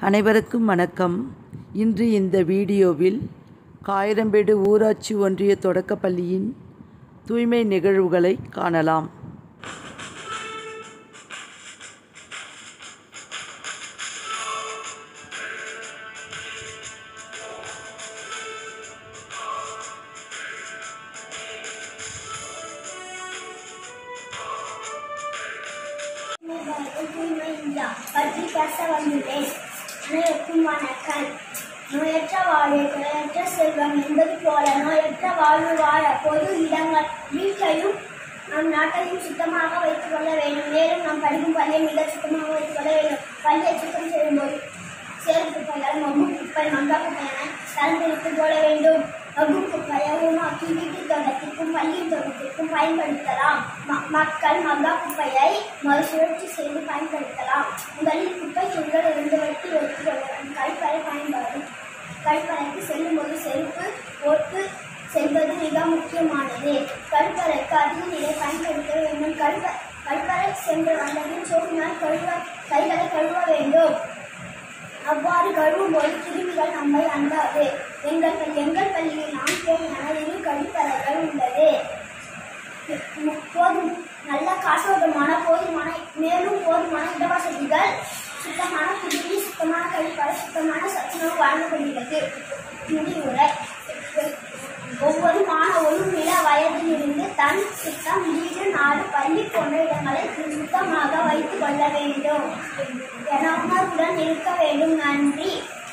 அனைவருக்கும் வணக்கம் இன்று இந்த வீடியோவில் காயிரம்பேடு ஊராட்சி ஒன்றிய தொடக்கப்பள்ளியின் தூய்மை நிகழ்வுகளை காணலாம் தூய்மை இந்தியா பற்றி பேச வந்துள்ளேன் அனைவருக்கும் வணக்கம் நோயற்ற வாழ்வு குறையற்ற செல்வம் என்பது போல நோயற்ற வாழ்வு வாழ பொது இடங்கள் வீட்டையும் நம் நாட்டையும் சுத்தமாக வைத்துக் கொள்ள வேண்டும் மேலும் நாம் படிக்கும் பள்ளியை மிக சுத்தமாக வைத்துக் கொள்ள வேண்டும் பள்ளியை சுத்தம் செய்யும்போது சேரும் குப்பைகள் மம்பு குப்பை மங்கா குப்பை என தரம் பிரித்து போட வேண்டும் மகு குப்பையை உருமாக்கி வீட்டு தோட்டத்திற்கும் பள்ளி தோட்டத்திற்கும் பயன்படுத்தலாம் ம- மக்கள் மங்கா குப்பையை மறுசுழற்சி செய்து பயன்படுத்தலாம் முதலில் குப்பை துண்டுகள் இருந்து வெட்டி வைத்துக் கொள்ளலாம் கழிப்பறை பயன்படும் கழிப்பறைக்கு செல்லும்போது செருப்பு போட்டு செல்வது மிக முக்கியமானது கழிப்பறைக்கு அதிக நீரை பயன்படுத்த வேண்டும் கழிப்ப கழிப்பறை சென்று வந்தபின் சோப்பினால் கழுவ கைகளை கழுவ வேண்டும் அவ்வாறு கழுவும் போது கிருமிகள் நம்மை அண்டாது எங்கள் பள்ளி- எங்கள் பள்ளியில் நான்கு இரு கழிப்பறைகள் உள்ளது மு- போதும் நல்ல காசோதமான போதுமான மேலும் போதுமான இடவசதிகள் சுத்தமான குடிநீர் சுத்தமான கழிப்பறை சுத்தமான சத்துணவு வழங்கப்படுகிறது முடிவுரை ஒவ்வொரு மாணவரும் நில வயதிலிருந்து தன் சுத்தம் வீடு நாடு பள்ளி போன்ற இடங்களை சுத்தமாக வைத்துக் கொள்ள வேண்டும் என உணர்வுடன் இருக்க வேண்டும் நன்றி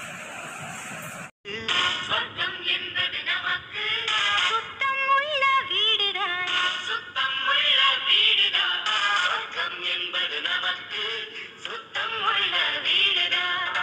சொர்க்கம் என்பது நமக்கு சுத்தம் உள்ள வீடுதான் சுத்தம் உள்ள வீடுதான் சொர்க்கம் என்பது நமக்கு சுத்தம் உள்ள வீடுதான்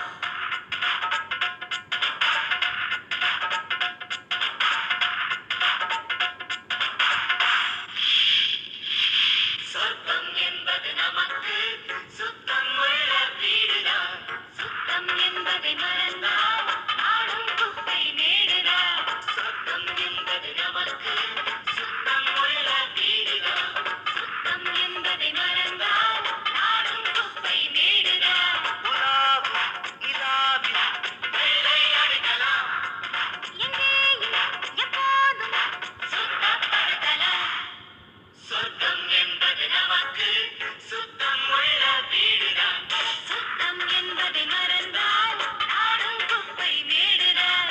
சொர்க்கம் என்பது நமக்கு சுத்தம் உள்ள வீடுதான் சுத்தம் என்பதை மறந்தால் நாடும் குப்பை மேடுதான் சொர்க்கம் என்பது நமக்கு சுத்தம் உள்ள வீடுதான் சுத்தம் என்பதை மறந்தால் நாடும் குப்பை மேடுதான் உலாவும் இலாவில் வெள்ளை அடிக்கலாம் எங்கேயும் எப்போதும் சுத்தப்படுத்தலாம் சொர்க்கம் என்பது நமக்கு சுத்தம் உள்ள வீடுதான் சுத்தம் என்பதை மறந்தால் நாடும் குப்பை மேடுதான்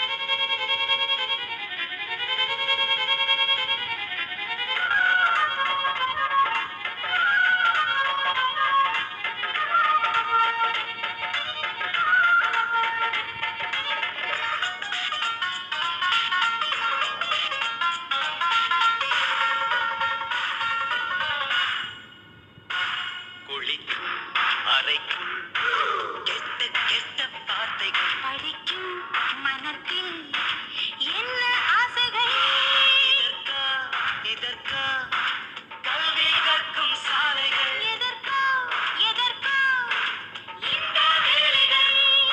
குளிக்கும் அறைக்குள் கெட்ட கெட்ட வார்த்தைகள் படிக்கும் மனத்தில் என்ன ஆசைகள் இதற்கா இதற்கா கல்வி கற்கும் சாலைகள் எதற்கா எதற்கா இந்த வேலைகள்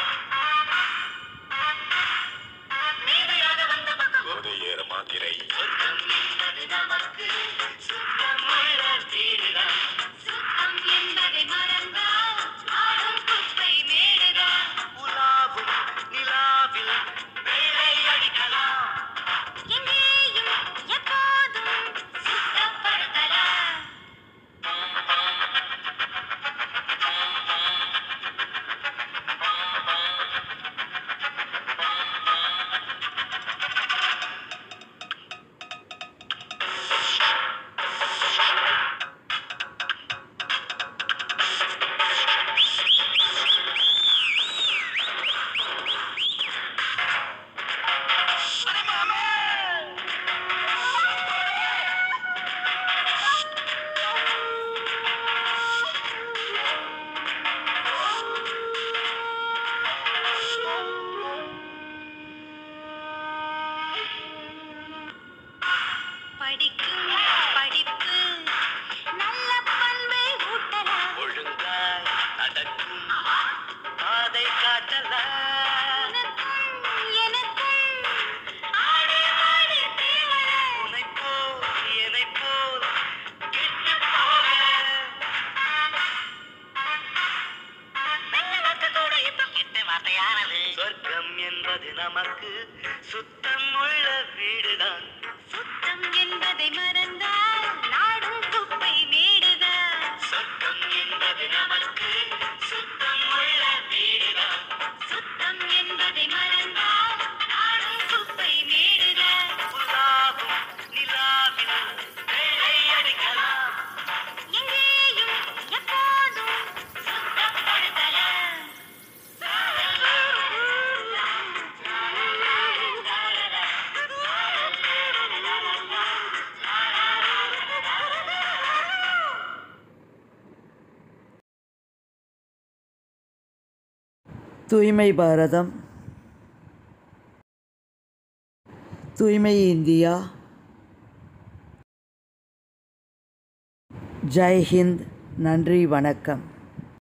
மீதியாக வந்த பக்கம் போதையேற மாத்திரை சொர்க்கம் என்பது நமக்கு சுத்தம் உள்ள வீடுதான் சுத்தம் என்பதை மறந்தால் ஆடும் குப்பை மேடுதான் உலாவும் நிலாவில் வெள்ளை அடிக்கலாம் எங்கேயும் எப்போதும் சுத்தப்படுத்தலாம் படிக்கும் படிப்பு நல்ல பண்பை ஊட்டலாம் ஒழுங்காய் நடக்கும் பாதை காட்டலாம் உனக்கும் எனக்கும் ஆடு மாடு தேவலை உனை போல் என்னை போல் கெட்டு போக நல்ல வார்த்தை கூட இப்ப கிட்ட தூய்மையானது சொர்க்கம் என்பது நமக்கு சுத்தம் உள்ள வீடுதான் சுத்தம் என்பதை மறந்தால் நாடும் குப்பை மேடுதான் சொர்க்கம் என்பது நமக்கு சுத்தம் உள்ள வீடுதான் சுத்தம் என்பதை மறந்தால் நாடும் குப்பை மேடுதான் உலாவும் நிலாவில் வெள்ளை அடிக்கலாம் எங்கேயும் எப்போதும் சுத்தப்படுத்தலாம் தூய்மை பாரதம் தூய்மை இந்தியா ஜெய் ஹிந்த் நன்றி வணக்கம்